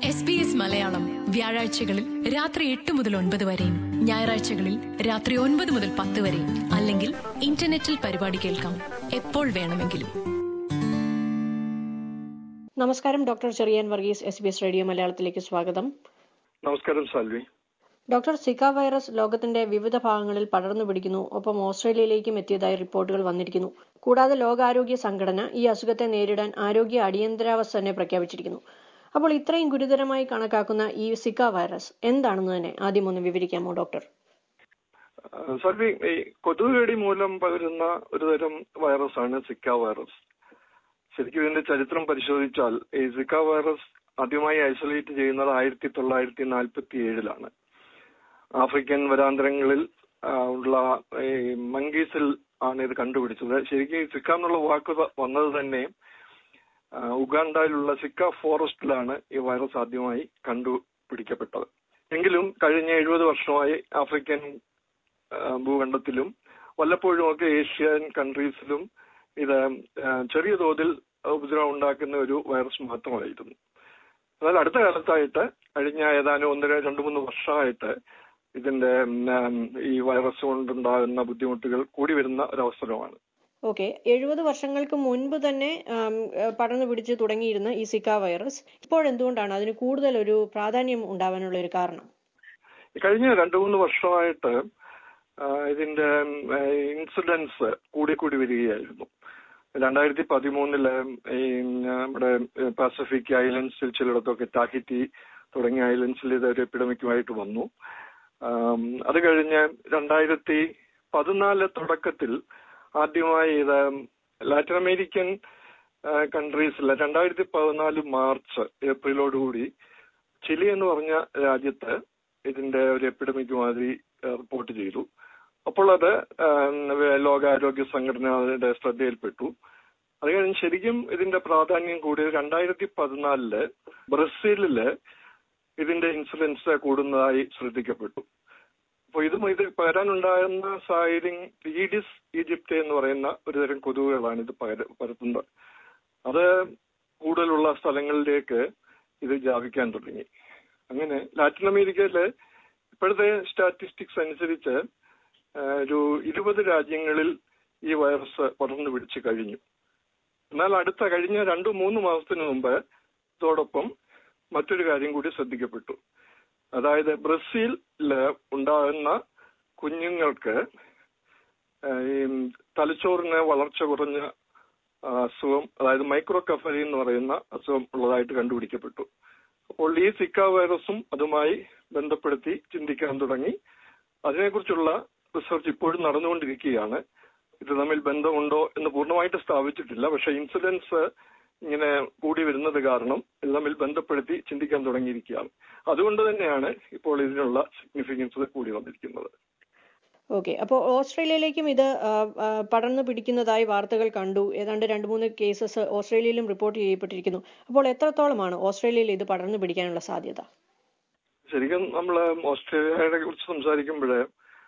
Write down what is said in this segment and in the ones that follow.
S B S Malayalam വ്യാഴാഴ്ചകളിൽ രാത്രി എട്ട് മുതൽ ഒൻപത് വരെയും ഞായറാഴ്ചകളിൽ രാത്രി ഒൻപത് മുതൽ പത്ത് വരെയും അല്ലെങ്കിൽ ഇന്റർനെറ്റിൽ പരിപാടി കേൾക്കാം എപ്പോൾ വേണമെങ്കിലും നമസ്കാരം doctor Cherian Varghese S B S radio മലയാളത്തിലേക്ക് സ്വാഗതം നമസ്കാരം സാൽവി ഡോക്ടർ സിക്ക വൈറസ് ലോകത്തിന്റെ വിവിധ ഭാഗങ്ങളിൽ പടർന്നു പിടിക്കുന്നു ഒപ്പം ഓസ്ട്രേലിയയിലേക്കും എത്തിയതായി റിപ്പോർട്ടുകൾ വന്നിരിക്കുന്നു കൂടാതെ ലോകാരോഗ്യ സംഘടന ഈ അസുഖത്തെ നേരിടാൻ ആരോഗ്യ അടിയന്തരാവസ്ഥ തന്നെ പ്രഖ്യാപിച്ചിരിക്കുന്നു അപ്പോൾ ഇത്രയും ഗുരുതരമായി കണക്കാക്കുന്ന ഈ സിക്ക വൈറസ് എന്താണെന്ന് തന്നെ ആദ്യം ഒന്ന് വിവരിക്കാമോ ഡോക്ടർ സാൽവി ഈ കൊതുകുകടി മൂലം പകരുന്ന ഒരുതരം വൈറസാണ് സിക്ക വൈറസ് ശരിക്കും ഇതിന്റെ ചരിത്രം പരിശോധിച്ചാൽ ഈ സിക്ക വൈറസ് ആദ്യമായി ഐസൊലേറ്റ് ചെയ്യുന്നത് ആയിരത്തി തൊള്ളായിരത്തി നാൽപ്പത്തി ഏഴിലാണ് ആഫ്രിക്കൻ വരാന്തരങ്ങളിൽ ആ, ഉള്ള ഈ മങ്കീസിൽ ആണ് ഇത് കണ്ടുപിടിച്ചത് ശരിക്കും ഈ സിക്ക എന്നുള്ള വാക്ക് വ- വന്നത് തന്നെ ആ, ഉഗാണ്ടയിലുള്ള സിക്ക ഫോറസ്റ്റിലാണ് ഈ വൈറസ് ആദ്യമായി കണ്ടുപിടിക്കപ്പെട്ടത് എങ്കിലും കഴിഞ്ഞ എഴുപത് വർഷമായി ആഫ്രിക്കൻ ആ, ഭൂഖണ്ഡത്തിലും വല്ലപ്പോഴും ഒക്കെ ഏഷ്യൻ കൺട്രീസിലും ഇത് ആ, ചെറിയ തോതിൽ ഉപദ്രവം ഉണ്ടാക്കുന്ന ഒരു വൈറസ് മാത്രമായിരുന്നു എന്നാൽ അടുത്ത കാലത്തായിട്ട് കഴിഞ്ഞ ഏതാനും ഒന്നര രണ്ട് മൂന്ന് വർഷമായിട്ട് ഇതിന്റെ ഉം, ഈ വൈറസ് കൊണ്ടുണ്ടാകുന്ന ബുദ്ധിമുട്ടുകൾ കൂടി വരുന്ന ഒരവസരമാണ് ഓക്കെ എഴുപത് വർഷങ്ങൾക്ക് മുൻപ് തന്നെ ആം, ഏഹ്, പടർന്നു പിടിച്ച് തുടങ്ങിയിരുന്ന ഈ സിക്ക വൈറസ് ഇപ്പോഴെന്തുകൊണ്ടാണ് അതിന് കൂടുതൽ ഒരു പ്രാധാന്യം ഉണ്ടാവാനുള്ള ഒരു കാരണം ഈ കഴിഞ്ഞ രണ്ടു മൂന്ന് വർഷമായിട്ട് ആ, ഇതിന്റെ ഇൻസിഡൻസ് കൂടി കൂടി വരികയായിരുന്നു രണ്ടായിരത്തി പതിമൂന്നില് ഈ നമ്മുടെ പസഫിക് ഐലൻഡ്സിൽ ചിലയിടത്തൊക്കെ ടാഹിറ്റി തുടങ്ങിയ ഐലൻഡ്സിൽ ഇത് ഒരു എപ്പിഡമിക്കുമായിട്ട് വന്നു ആം, അത് കഴിഞ്ഞ് രണ്ടായിരത്തി പതിനാല് തുടക്കത്തിൽ ആദ്യമായി ഇത് ലാറ്റിൻ അമേരിക്കൻ കൺട്രീസിൽ രണ്ടായിരത്തി പതിനാല് മാർച്ച് ഏപ്രിലോടുകൂടി ചിലി എന്ന് പറഞ്ഞ രാജ്യത്ത് ഇതിന്റെ ഒരു എപ്പിഡമിക് മാതിരി റിപ്പോർട്ട് ചെയ്തു അപ്പോൾ അത് ആം, ലോകാരോഗ്യ സംഘടനയുടെ ശ്രദ്ധയിൽപ്പെട്ടു അത് കഴിഞ്ഞ് ശരിക്കും ഇതിന്റെ പ്രാധാന്യം കൂടിയത് രണ്ടായിരത്തി പതിനാലില് ബ്രസീലില് ഇതിന്റെ ഇൻസിഡൻസ് കൂടുന്നതായി ശ്രദ്ധിക്കപ്പെട്ടു അപ്പോൾ ഇതും ഇത് പകരാനുണ്ടാകുന്ന സാഹചര്യം ഈഡിസ് ഈജിപ്റ്റ് എന്ന് പറയുന്ന ഒരുതരം കൊതുകുകളാണ് ഇത് പകര- പരത്തുന്നത് അത് കൂടുതലുള്ള സ്ഥലങ്ങളിലേക്ക് ഇത് വ്യാപിക്കാൻ തുടങ്ങി അങ്ങനെ ലാറ്റിൻ അമേരിക്കയില് ഇപ്പോഴത്തെ സ്റ്റാറ്റിസ്റ്റിക്സ് അനുസരിച്ച് ആ, ഒരു ഇരുപത് രാജ്യങ്ങളിൽ ഈ വൈറസ് പടർന്നു പിടിച്ചു കഴിഞ്ഞു എന്നാൽ അടുത്ത കഴിഞ്ഞ രണ്ടു മൂന്ന് മാസത്തിന് മുമ്പ് ഇതോടൊപ്പം മറ്റൊരു കാര്യം കൂടി ശ്രദ്ധിക്കപ്പെട്ടു അതായത് ബ്രസീലില് ഉണ്ടാകുന്ന കുഞ്ഞുങ്ങൾക്ക് ആ, ഈ തലച്ചോറിന് വളർച്ച കുറഞ്ഞ ആ, അസുഖം അതായത് മൈക്രോ കഫലി എന്ന് പറയുന്ന അസുഖം ഉള്ളതായിട്ട് കണ്ടുപിടിക്കപ്പെട്ടു അപ്പോൾ ഈ സിക്ക വൈറസും അതുമായി ബന്ധപ്പെടുത്തി ചിന്തിക്കാൻ തുടങ്ങി അതിനെക്കുറിച്ചുള്ള റിസർച്ച് ഇപ്പോഴും നടന്നുകൊണ്ടിരിക്കുകയാണ് ഇത് തമ്മിൽ ബന്ധമുണ്ടോ എന്ന് പൂർണ്ണമായിട്ട് സ്ഥാപിച്ചിട്ടില്ല പക്ഷെ ഇൻസിഡൻസ് ഇങ്ങനെ കൂടി വരുന്നത് കാരണം ഇത് തമ്മിൽ ബന്ധപ്പെടുത്തി ചിന്തിക്കാൻ തുടങ്ങിയിരിക്കുകയാണ് അതുകൊണ്ട് തന്നെയാണ് ഇപ്പോൾ ഇതിനുള്ള സിഗ്നിഫിക്കൻസ് കൂടി വന്നിരിക്കുന്നത് ഓക്കെ അപ്പോൾ ഓസ്ട്രേലിയയിലേക്കും ഇത് ആ, ആ, പടർന്നു പിടിക്കുന്നതായി വാർത്തകൾ കണ്ടു ഏതാണ്ട് രണ്ട് മൂന്ന് കേസസ് ഓസ്ട്രേലിയയിലും റിപ്പോർട്ട് ചെയ്യപ്പെട്ടിരിക്കുന്നു അപ്പോൾ എത്രത്തോളമാണ് ഓസ്ട്രേലിയയിൽ ഇത് പടർന്നു പിടിക്കാനുള്ള സാധ്യത ശരിക്കും നമ്മൾ ഓസ്ട്രേലിയയെ കുറിച്ച് സംസാരിക്കുമ്പോൾ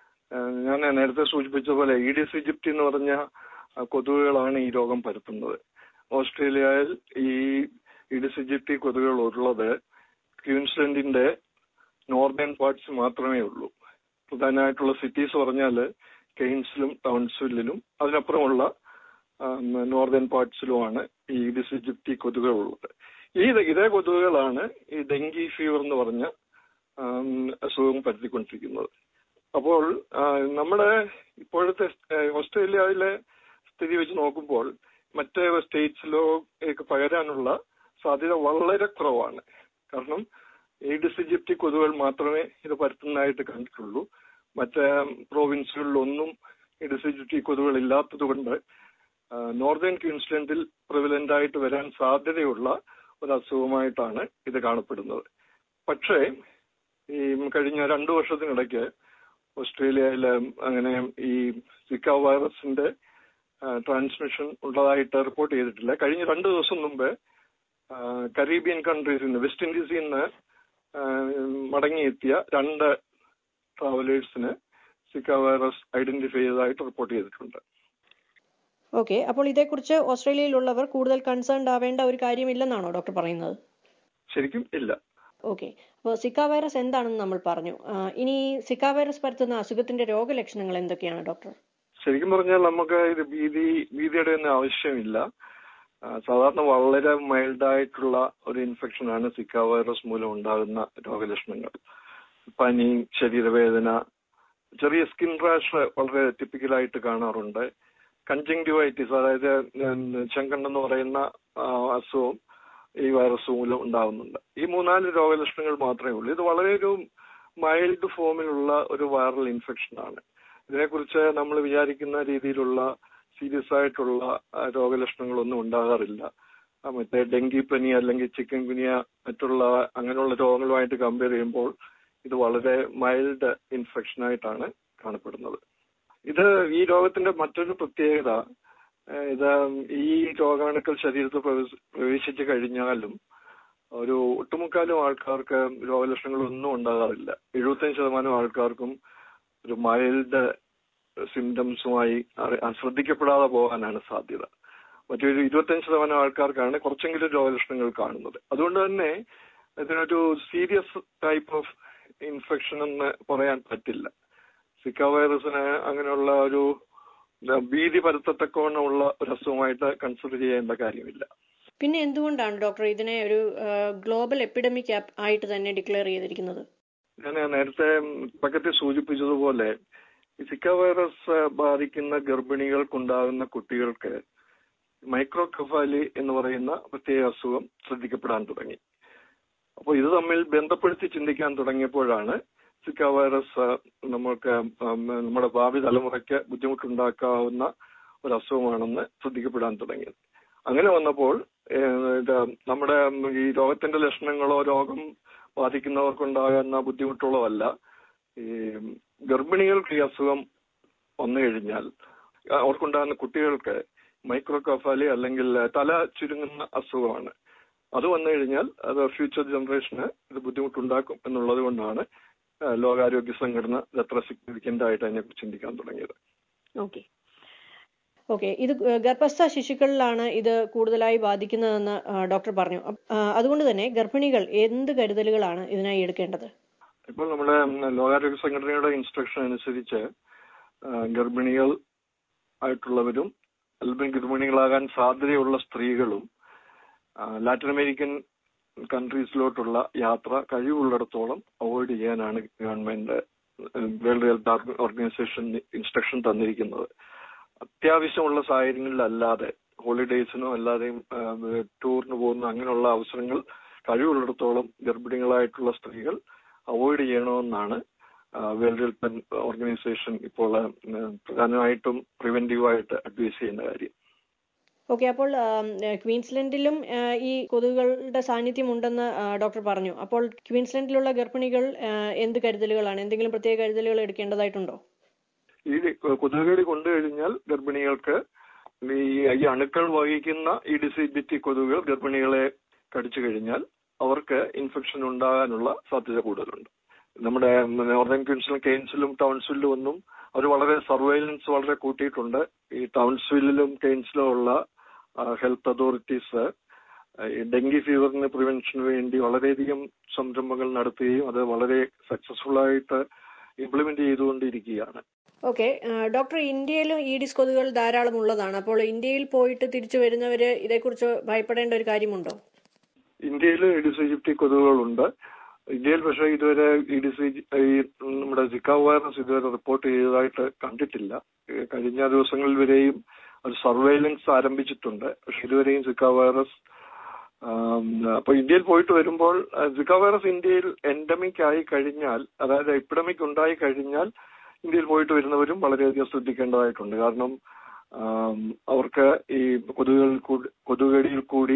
ഞാൻ നേരത്തെ സൂചിപ്പിച്ച പോലെ ഈഡിസ് ഈജിപ്റ്റ് എന്ന് പറഞ്ഞ ആ, കൊതുകുകളാണ് ഈ രോഗം പരത്തുന്നത് ഓസ്ട്രേലിയയിൽ ഈ ഈഡിസ് ഈജിപ്റ്റി കൊതുകുകൾ ഉള്ളത് ക്വീൻസ്ലൻഡിന്റെ നോർത്തേൺ പാർട്സ് മാത്രമേ ഉള്ളൂ പ്രധാനമായിട്ടുള്ള സിറ്റീസ് പറഞ്ഞാൽ കെയ്ൻസിലും ടൗൺസ്വില്ലിലും അതിനപ്പുറമുള്ള നോർത്തേൺ പാർട്സിലുമാണ് ഈ ഈഡിസ് ഈജിപ്റ്റി കൊതുകുകൾ ഉള്ളത് ഈ ഇതേ കൊതുകുകളാണ് ഈ ഡെങ്കി ഫീവർ എന്ന് പറഞ്ഞ ആം, അസുഖം പരത്തിക്കൊണ്ടിരിക്കുന്നത് അപ്പോൾ ആ, നമ്മുടെ ഇപ്പോഴത്തെ ആ, ഓസ്ട്രേലിയയിലെ സ്ഥിതി വെച്ച് നോക്കുമ്പോൾ മറ്റ് സ്റ്റേറ്റ്സിലോ ഒക്കെ പകരാനുള്ള സാധ്യത വളരെ കുറവാണ് കാരണം ഈഡിസ് ഈജിപ്റ്റി കൊതുകുകൾ മാത്രമേ ഇത് പരത്തുന്നതായിട്ട് കണ്ടിട്ടുള്ളൂ മറ്റ് പ്രോവിൻസുകളിലൊന്നും ഈഡിസ് ഈജിപ്റ്റി കൊതുകുകൾ ഇല്ലാത്തത് കൊണ്ട് നോർത്തേൺ ക്വീൻസ്ലൻഡിൽ പ്രിവലന്റ് ആയിട്ട് വരാൻ സാധ്യതയുള്ള ഒരു അസുഖമായിട്ടാണ് ഇത് കാണപ്പെടുന്നത് പക്ഷേ ഈ കഴിഞ്ഞ രണ്ടു വർഷത്തിനിടയ്ക്ക് ഓസ്ട്രേലിയയിൽ അങ്ങനെ ഈ സിക്ക വൈറസിന്റെ ട്രാൻസ്മിഷൻ ഉള്ളതായിട്ട് റിപ്പോർട്ട് ചെയ്തിട്ടില്ല കഴിഞ്ഞ രണ്ട് ദിവസം മുമ്പ് ആ, കരീബിയൻ കൺട്രീസിൽ നിന്ന് വെസ്റ്റ് ഇൻഡീസിൽ നിന്ന് ആ, മടങ്ങിയെത്തിയ രണ്ട് ട്രാവലേഴ്സിന് സിക്ക വൈറസ് ഐഡന്റിഫൈ ചെയ്തതായിട്ട് റിപ്പോർട്ട് ചെയ്തിട്ടുണ്ട് ഓക്കെ അപ്പോൾ ഇതേക്കുറിച്ച് ഓസ്ട്രേലിയയിലുള്ളവർ കൂടുതൽ കൺസേൺഡ് ആവേണ്ട ഒരു കാര്യമില്ലെന്നാണോ ഡോക്ടർ പറയുന്നത് ശരിക്കും ഇല്ല ഓക്കെ അപ്പോൾ സിക്ക വൈറസ് എന്താണെന്ന് നമ്മൾ പറഞ്ഞു ആ, ഇനി സിക്ക വൈറസ് പരത്തുന്ന അസുഖത്തിന്റെ രോഗലക്ഷണങ്ങൾ എന്തൊക്കെയാണ് ഡോക്ടർ ശരിക്കും പറഞ്ഞാൽ നമുക്ക് ഇത് ഭീതി ഭീതിയുടെ ഒന്നും ആവശ്യമില്ല ആ, സാധാരണ വളരെ മൈൽഡ് ആയിട്ടുള്ള ഒരു ഇൻഫെക്ഷനാണ് സിക്ക വൈറസ് മൂലം ഉണ്ടാകുന്ന രോഗലക്ഷണങ്ങൾ പനി ശരീരവേദന ചെറിയ സ്കിൻ റാഷ് വളരെ ടിപ്പിക്കലായിട്ട് കാണാറുണ്ട് കൺജങ്ക്ടിവൈറ്റിസ് അതായത് ഉം, ചെങ്കണ്ണെന്ന് പറയുന്ന ആ, അസുഖം ഈ വൈറസ് മൂലം ഉണ്ടാകുന്നുണ്ട് ഈ മൂന്നാല് രോഗലക്ഷണങ്ങൾ മാത്രമേ ഉള്ളൂ ഇത് വളരെ ഒരു മൈൽഡ് ഫോമിലുള്ള ഒരു വൈറൽ ഇൻഫെക്ഷൻ ആണ് ഇതിനെക്കുറിച്ച് നമ്മൾ വിചാരിക്കുന്ന രീതിയിലുള്ള സീരിയസ് ആയിട്ടുള്ള ആ, രോഗലക്ഷണങ്ങളൊന്നും ഉണ്ടാകാറില്ല ആ, മറ്റേ ഡെങ്കിപ്പനി അല്ലെങ്കിൽ ചിക്കൻ ഗുനിയ മറ്റുള്ള അങ്ങനെയുള്ള രോഗങ്ങളുമായിട്ട് കമ്പയർ ചെയ്യുമ്പോൾ ഇത് വളരെ മൈൽഡ് ഇൻഫെക്ഷൻ ആയിട്ടാണ് കാണപ്പെടുന്നത് ഇത് ഈ രോഗത്തിന്റെ മറ്റൊരു പ്രത്യേകത ഏഹ്, ഇത് ഈ രോഗാണുക്കൾ ശരീരത്തിൽ പ്രവേശ- പ്രവേശിച്ചു കഴിഞ്ഞാലും ഒരു ഒട്ടുമുക്കാലും ആൾക്കാർക്ക് രോഗലക്ഷണങ്ങളൊന്നും ഉണ്ടാകാറില്ല എഴുപത്തഞ്ച് ശതമാനം ആൾക്കാർക്കും ഒരു മൈൽഡ് സിംറ്റംസുമായി അറി- ശ്രദ്ധിക്കപ്പെടാതെ പോകാനാണ് സാധ്യത മറ്റൊരു ഇരുപത്തഞ്ച് ശതമാനം ആൾക്കാർക്കാണ് കുറച്ചെങ്കിലും രോഗലക്ഷണങ്ങൾ കാണുന്നത് അതുകൊണ്ട് തന്നെ ഇതിനൊരു സീരിയസ് ടൈപ്പ് ഓഫ് ഇൻഫെക്ഷൻ എന്ന് പറയാൻ പറ്റില്ല സിക്ക വൈറസിന് അങ്ങനെയുള്ള ഒരു എന്താ, ഭീതി പരത്തത്തക്കവണ്ണമുള്ള ഒരു അസുഖമായിട്ട് കൺസിഡർ ചെയ്യേണ്ട കാര്യമില്ല പിന്നെ എന്തുകൊണ്ടാണ് ഡോക്ടർ ഇതിനെ ഒരു ഗ്ലോബൽ എപ്പിഡമിക് ആയിട്ട് തന്നെ ഡിക്ലെയർ ചെയ്തിരിക്കുന്നത് ഞാൻ നേരത്തെ തുടക്കത്തിൽ സൂചിപ്പിച്ചതുപോലെ ഈ സിക്ക വൈറസ് ബാധിക്കുന്ന ഗർഭിണികൾക്കുണ്ടാകുന്ന കുട്ടികൾക്ക് മൈക്രോകഫാലി എന്ന് പറയുന്ന പ്രത്യേക അസുഖം ശ്രദ്ധിക്കപ്പെടാൻ തുടങ്ങി അപ്പോൾ ഇത് തമ്മിൽ ബന്ധപ്പെടുത്തി ചിന്തിക്കാൻ തുടങ്ങിയപ്പോഴാണ് സിക്ക വൈറസ് നമുക്ക് ഉം, നമ്മുടെ ഭാവി തലമുറയ്ക്ക് ബുദ്ധിമുട്ടുണ്ടാക്കാവുന്ന ഒരു അസുഖമാണെന്ന് ശ്രദ്ധിക്കപ്പെടാൻ തുടങ്ങിയത് അങ്ങനെ വന്നപ്പോൾ ഏഹ്, ഇത് നമ്മുടെ ഈ രോഗത്തിന്റെ ലക്ഷണങ്ങളോ രോഗം ബാധിക്കുന്നവർക്കുണ്ടാകുന്ന ബുദ്ധിമുട്ടുകളോ അല്ല ഈ ഗർഭിണികൾക്ക് ഈ അസുഖം വന്നു കഴിഞ്ഞാൽ ആ, അവർക്കുണ്ടാകുന്ന കുട്ടികൾക്ക് മൈക്രോകഫാലി അല്ലെങ്കിൽ തല ചുരുങ്ങുന്ന അസുഖമാണ് അത് വന്നു കഴിഞ്ഞാൽ അത് ഫ്യൂച്ചർ ജനറേഷന് ഇത് ബുദ്ധിമുട്ടുണ്ടാക്കും എന്നുള്ളത് കൊണ്ടാണ് ആ, ലോകാരോഗ്യ സംഘടന ഇത് അത്ര സിഗ്നിഫിക്കന്റ് ആയിട്ട് അതിനെക്കുറിച്ച് ചിന്തിക്കാൻ തുടങ്ങിയത് ഓക്കെ ഓക്കെ ഇത് ഗ- ഗർഭസ്ഥ ശിശുക്കളിലാണ് ഇത് കൂടുതലായി ബാധിക്കുന്നതെന്ന് ആ, ഡോക്ടർ പറഞ്ഞു അപ്പ- ആ, അതുകൊണ്ട് തന്നെ ഗർഭിണികൾ എന്ത് കരുതലുകളാണ് ഇതിനായി എടുക്കേണ്ടത് ഇപ്പോൾ നമ്മുടെ ഉം, ലോകാരോഗ്യ സംഘടനയുടെ ഇൻസ്ട്രക്ഷൻ അനുസരിച്ച് ആ, ഗർഭിണികൾ ആയിട്ടുള്ളവരും അല്ലെങ്കിൽ ഗർഭിണികളാകാൻ സാധ്യതയുള്ള സ്ത്രീകളും ആ, ലാറ്റിൻ അമേരിക്കൻ കൺട്രീസിലോട്ടുള്ള യാത്ര കഴിവുള്ളിടത്തോളം അവോയ്ഡ് ചെയ്യാനാണ് government World Health Organization instruction തന്നിരിക്കുന്നത് അത്യാവശ്യമുള്ള സാഹചര്യങ്ങളിലല്ലാതെ ഹോളിഡേയ്സിനോ അല്ലാതെയും ആ, ടൂറിന് പോകുന്ന അങ്ങനെയുള്ള അവസരങ്ങൾ കഴിവുള്ളിടത്തോളം ഗർഭിണികളായിട്ടുള്ള സ്ത്രീകൾ അവോയ്ഡ് ചെയ്യണമെന്നാണ് വേൾഡ് ഹെൽത്ത് ഓർഗനൈസേഷൻ ഇപ്പോൾ ആ, പ്രധാനമായിട്ടും പ്രിവെന്റീവായിട്ട് അഡ്വൈസ് ചെയ്യുന്ന കാര്യം ഓക്കെ അപ്പോൾ ആം, ഏ, ക്വീൻസ്ലൻഡിലും ആ, ഈ കൊതുകുകളുടെ സാന്നിധ്യം ഉണ്ടെന്ന് ആ, ഡോക്ടർ പറഞ്ഞു അപ്പോൾ ക്വീൻസ്ലൻഡിലുള്ള ഗർഭിണികൾ ആ, എന്ത് കരുതലുകളാണ് എന്തെങ്കിലും പ്രത്യേക കരുതലുകൾ എടുക്കേണ്ടതായിട്ടുണ്ടോ ഈ കൊതുകുകടി കൊണ്ടു കഴിഞ്ഞാൽ ഗർഭിണികൾക്ക് ഈ ഈ അണുക്കൾ വഹിക്കുന്ന ഈ ഡിസിബിറ്റി കൊതുകുകൾ ഗർഭിണികളെ കടിച്ചു കഴിഞ്ഞാൽ അവർക്ക് ഇൻഫെക്ഷൻ ഉണ്ടാകാനുള്ള സാധ്യത കൂടുതലുണ്ട് നമ്മുടെ നോർത്തേൺ ക്വീൻസിലും കെയ്ൻസിലും ടൗൺസ്വില്ലിലും ഒന്നും അവർ വളരെ സർവൈലൻസ് വളരെ കൂട്ടിയിട്ടുണ്ട് ഈ ടൗൺസ്വില്ലിലും കെയ്ൻസിലും ഉള്ള ഹെൽത്ത് അതോറിറ്റീസ് ഈ ഡെങ്കി ഫീവറിന് പ്രിവെൻഷന് വേണ്ടി വളരെയധികം സംരംഭങ്ങൾ നടത്തുകയും അത് വളരെ സക്സസ്ഫുൾ ആയിട്ട് ഇംപ്ലിമെന്റ് ചെയ്തുകൊണ്ടിരിക്കുകയാണ് ഓക്കെ ഡോക്ടർ ഇന്ത്യയിലും ഈഡിസ് കൊതുകുകൾ ധാരാളം ഉള്ളതാണ് അപ്പോൾ ഇന്ത്യയിൽ പോയിട്ട് തിരിച്ചു വരുന്നവര് ഇതേക്കുറിച്ച് ഭയപ്പെടേണ്ട ഒരു കാര്യമുണ്ടോ ഇന്ത്യയിൽ ഇഡിസ് ഈജിപ്തി കൊതുകുകളുണ്ട് ഇന്ത്യയിൽ പക്ഷേ ഇതുവരെ ഇഡിസ് ഈജി- ഈ നമ്മുടെ സിക്ക വൈറസ് ഇതുവരെ റിപ്പോർട്ട് ചെയ്തതായിട്ട് കണ്ടിട്ടില്ല ഏഹ് കഴിഞ്ഞ ദിവസങ്ങളിൽ വരെയും ഒരു സർവൈലൻസ് ആരംഭിച്ചിട്ടുണ്ട് പക്ഷെ ഇതുവരെയും സിക്ക വൈറസ് ആം, അപ്പൊ ഇന്ത്യയിൽ പോയിട്ട് വരുമ്പോൾ അഹ് സിക്ക വൈറസ് ഇന്ത്യയിൽ എൻഡമിക് ആയി കഴിഞ്ഞാൽ അതായത് എപ്പിഡമിക് ഉണ്ടായി കഴിഞ്ഞാൽ ഇന്ത്യയിൽ പോയിട്ട് വരുന്നവരും വളരെയധികം ശ്രദ്ധിക്കേണ്ടതായിട്ടുണ്ട് കാരണം ആം, അവർക്ക് ഈ കൊതുകുകൾ കൂടി കൊതുകടിയിൽ കൂടി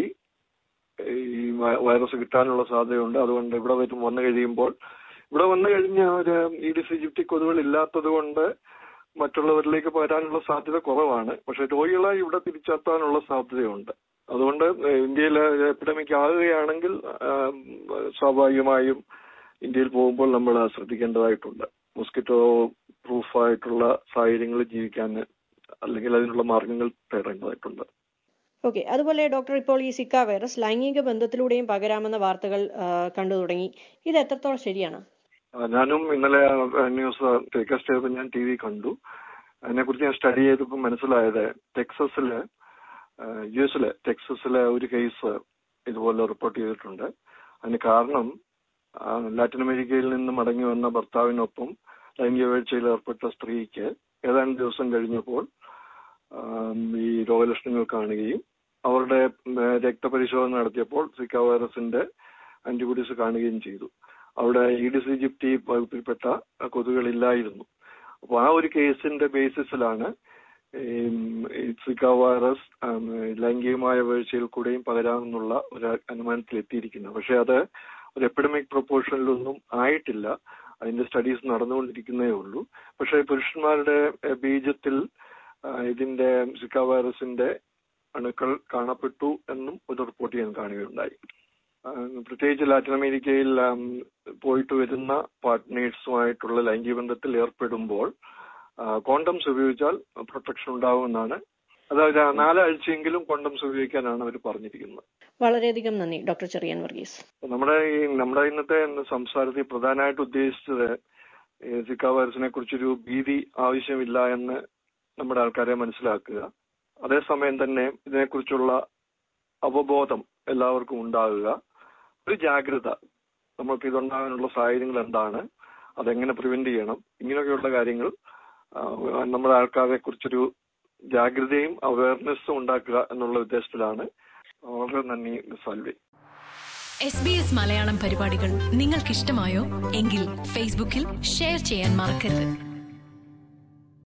ഈ വൈ- വൈറസ് കിട്ടാനുള്ള സാധ്യതയുണ്ട് അതുകൊണ്ട് ഇവിടെ വരും വന്നു കഴിയുമ്പോൾ ഇവിടെ വന്നു കഴിഞ്ഞ ഒരു ഈഡിസ് ഈജിപ്തി കൊതുകുകൾ ഇല്ലാത്തത് കൊണ്ട് മറ്റുള്ളവരിലേക്ക് പകരാനുള്ള സാധ്യത കുറവാണ് പക്ഷെ രോഗികളായി ഇവിടെ തിരിച്ചെത്താനുള്ള സാധ്യതയുണ്ട് അതുകൊണ്ട് ഇന്ത്യയിൽ എപ്പിഡമിക് ആകുകയാണെങ്കിൽ ആം, സ്വാഭാവികമായും ഇന്ത്യയിൽ പോകുമ്പോൾ നമ്മൾ ശ്രദ്ധിക്കേണ്ടതായിട്ടുണ്ട് മോസ്കിറ്റോ പ്രൂഫായിട്ടുള്ള സാഹചര്യങ്ങളിൽ ജീവിക്കാൻ അല്ലെങ്കിൽ അതിനുള്ള മാർഗങ്ങൾ തേടേണ്ടതായിട്ടുണ്ട് ഓക്കെ അതുപോലെ ഡോക്ടർ ഇപ്പോൾ ഈ സിക്ക വൈറസ് ലൈംഗിക ബന്ധത്തിലൂടെയും പകരാമെന്ന വാർത്തകൾ ആ, കണ്ടു തുടങ്ങി ഇത് എത്രത്തോളം ശരിയാണ് ആ, ഞാനും ഇന്നലെ ആ, ന്യൂസ് ടെലികാസ്റ്റ് ചെയ്തപ്പോൾ ഞാൻ ടി വി കണ്ടു അതിനെക്കുറിച്ച് ഞാൻ സ്റ്റഡി ചെയ്തപ്പോൾ മനസ്സിലായത് ടെക്സസില് ആ, യു എസിലെ ടെക്സസിലെ ഒരു കേസ് ഇതുപോലെ റിപ്പോർട്ട് ചെയ്തിട്ടുണ്ട് അതിന് കാരണം ആ, ലാറ്റിൻ അമേരിക്കയിൽ നിന്ന് മടങ്ങി വന്ന ഭർത്താവിനൊപ്പം ലൈംഗിക വീഴ്ചയിൽ ഏർപ്പെട്ട സ്ത്രീക്ക് ഏതാനും ദിവസം കഴിഞ്ഞപ്പോൾ ആ, ഈ രോഗലക്ഷണങ്ങൾ കാണുകയും അവരുടെ ഉം, രക്തപരിശോധന നടത്തിയപ്പോൾ സിക്ക വൈറസിന്റെ ആന്റിബോഡീസ് കാണുകയും ചെയ്തു അവിടെ ഈഡിസ് ഈജിപ്തി വകുപ്പിൽപ്പെട്ട കൊതുകുകളില്ലായിരുന്നു അപ്പോൾ ആ ഒരു കേസിന്റെ ബേസിസിലാണ് ഈ സിക്ക വൈറസ് ഉം, ലൈംഗികമായ വീഴ്ചയിൽ കൂടെയും പകരാമെന്നുള്ള ഒരു അനുമാനത്തിൽ എത്തിയിരിക്കുന്നത് പക്ഷെ അത് ഒരു എപ്പിഡമിക് പ്രൊപ്പോർഷനിലൊന്നും ആയിട്ടില്ല അതിന്റെ സ്റ്റഡീസ് നടന്നുകൊണ്ടിരിക്കുന്നേ ഉള്ളൂ പക്ഷെ പുരുഷന്മാരുടെ എഹ്, ബീജത്തിൽ ആ, ഇതിന്റെ സിക്ക വൈറസിന്റെ അണുക്കൾ കാണപ്പെട്ടു എന്നും ഒരു റിപ്പോർട്ട് ഞാൻ കാണുകയുണ്ടായി ആ, പ്രത്യേകിച്ച് ലാറ്റിൻ അമേരിക്കയിൽ ആം, പോയിട്ട് വരുന്ന പാർട്ട്നേഴ്സുമായിട്ടുള്ള ലൈംഗിക ബന്ധത്തിൽ ഏർപ്പെടുമ്പോൾ കോണ്ടംസ് ഉപയോഗിച്ചാൽ പ്രൊട്ടക്ഷൻ ഉണ്ടാവുമെന്നാണ് അതായത് ആ നാലാഴ്ചയെങ്കിലും കോണ്ടംസ് ഉപയോഗിക്കാനാണ് അവർ പറഞ്ഞിരിക്കുന്നത് വളരെയധികം നന്ദി ഡോക്ടർ ചെറിയാൻ വർഗീസ് നമ്മുടെ ഈ നമ്മുടെ ഇന്നത്തെ സംസാരത്തിൽ പ്രധാനമായിട്ട് ഉദ്ദേശിച്ചത് ഈ സിക്ക വൈറസിനെ കുറിച്ചൊരു ഭീതി ആവശ്യമില്ല എന്ന് നമ്മുടെ ആൾക്കാരെ മനസ്സിലാക്കുക അതേസമയം തന്നെ ഇതിനെക്കുറിച്ചുള്ള അവബോധം എല്ലാവർക്കും ഉണ്ടാകുക ഒരു ജാഗ്രത നമ്മൾക്ക് ഇതുണ്ടാകാനുള്ള സാഹചര്യങ്ങൾ എന്താണ് അതെങ്ങനെ പ്രിവെന്റ് ചെയ്യണം ഇങ്ങനെയൊക്കെയുള്ള കാര്യങ്ങൾ ആ, നമ്മുടെ ആൾക്കാരെ കുറിച്ചൊരു ജാഗ്രതയും അവയർനെസ്സും ഉണ്ടാക്കുക എന്നുള്ള ഉദ്ദേശത്തിലാണ് വളരെ നന്ദി Salvi S B S Malayalam പരിപാടികൾ നിങ്ങൾക്കിഷ്ടമായോ എങ്കിൽ ഫേസ്ബുക്കിൽ ഷെയർ ചെയ്യാൻ മറക്കരുത്